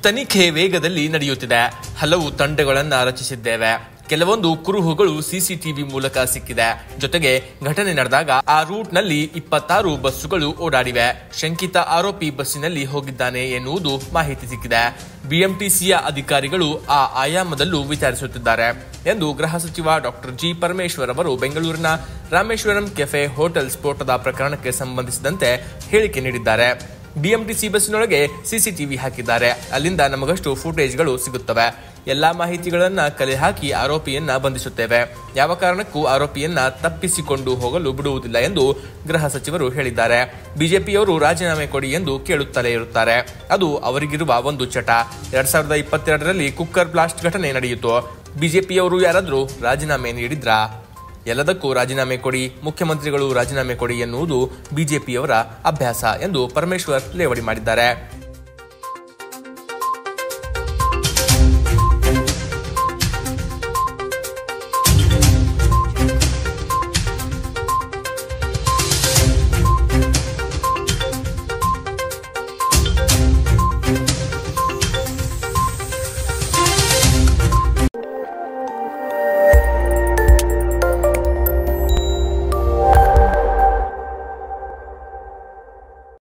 ತನಿಖೆ ವೇಗದಲ್ಲಿ ನಡೆಯುತ್ತಿದೆ ಹಲವು ತಂಡಗಳನ್ನು ರಚಿಸಿದ್ದೇವೆ ಕೆಲವೊಂದು ಕುರುಹುಗಳು ಸಿಸಿಟಿವಿ ಮೂಲಕ ಸಿಕ್ಕಿದೆ ಜೊತೆಗೆ ಘಟನೆ ನಡೆದಾಗ ಆ ರೂಟ್ನಲ್ಲಿ ಇಪ್ಪತ್ತಾರು ಬಸ್ಸುಗಳು ಓಡಾಡಿವೆ ಶಂಕಿತ ಆರೋಪಿ ಬಸ್ಸಿನಲ್ಲಿ ಹೋಗಿದ್ದಾನೆ ಎನ್ನುವುದು ಮಾಹಿತಿ ಸಿಕ್ಕಿದೆ ಬಿಎಂಟಿಸಿಯ ಅಧಿಕಾರಿಗಳು ಆ ಆಯಾಮದಲ್ಲೂ ವಿಚಾರಿಸುತ್ತಿದ್ದಾರೆ ಎಂದು ಗೃಹ ಸಚಿವ ಡಾಕ್ಟರ್ ಜಿ ಪರಮೇಶ್ವರ್ ಅವರು ಬೆಂಗಳೂರಿನ ರಾಮೇಶ್ವರಂ ಕೆಫೆ ಹೋಟೆಲ್ ಸ್ಫೋಟದ ಪ್ರಕರಣಕ್ಕೆ ಸಂಬಂಧಿಸಿದಂತೆ ಹೇಳಿಕೆ ನೀಡಿದ್ದಾರೆ ಬಿಎಂಟಿಸಿ ಬಸ್ಸಿನೊಳಗೆ ಸಿಸಿಟಿವಿ ಹಾಕಿದ್ದಾರೆ ಅಲ್ಲಿಂದ ನಮಗಷ್ಟು ಫುಟೇಜ್ಗಳು ಸಿಗುತ್ತವೆ ಎಲ್ಲಾ ಮಾಹಿತಿಗಳನ್ನ ಕಲೆ ಹಾಕಿ ಆರೋಪಿಯನ್ನ ಬಂಧಿಸುತ್ತೇವೆ ಯಾವ ಕಾರಣಕ್ಕೂ ಆರೋಪಿಯನ್ನ ತಪ್ಪಿಸಿಕೊಂಡು ಹೋಗಲು ಬಿಡುವುದಿಲ್ಲ ಎಂದು ಗೃಹ ಸಚಿವರು ಹೇಳಿದ್ದಾರೆ ಬಿಜೆಪಿಯವರು ರಾಜೀನಾಮೆ ಕೊಡಿ ಎಂದು ಕೇಳುತ್ತಲೇ ಇರುತ್ತಾರೆ ಅದು ಅವರಿಗಿರುವ ಒಂದು ಚಟ ಎರಡ್ ಸಾವಿರದ ಇಪ್ಪತ್ತೆರಡರಲ್ಲಿ ಕುಕ್ಕರ್ ಬ್ಲಾಸ್ಟ್ ಘಟನೆ ನಡೆಯಿತು ಬಿಜೆಪಿಯವರು ಯಾರಾದರೂ ರಾಜೀನಾಮೆ ನೀಡಿದ್ರಾ ಎಲ್ಲದಕ್ಕೂ ರಾಜೀನಾಮೆ ಕೊಡಿ ಮುಖ್ಯಮಂತ್ರಿಗಳು ರಾಜೀನಾಮೆ ಕೊಡಿ ಎನ್ನುವುದು ಬಿಜೆಪಿಯವರ ಅಭ್ಯಾಸ ಎಂದು ಪರಮೇಶ್ವರ್ ಲೇವಡಿ ಮಾಡಿದ್ದಾರೆ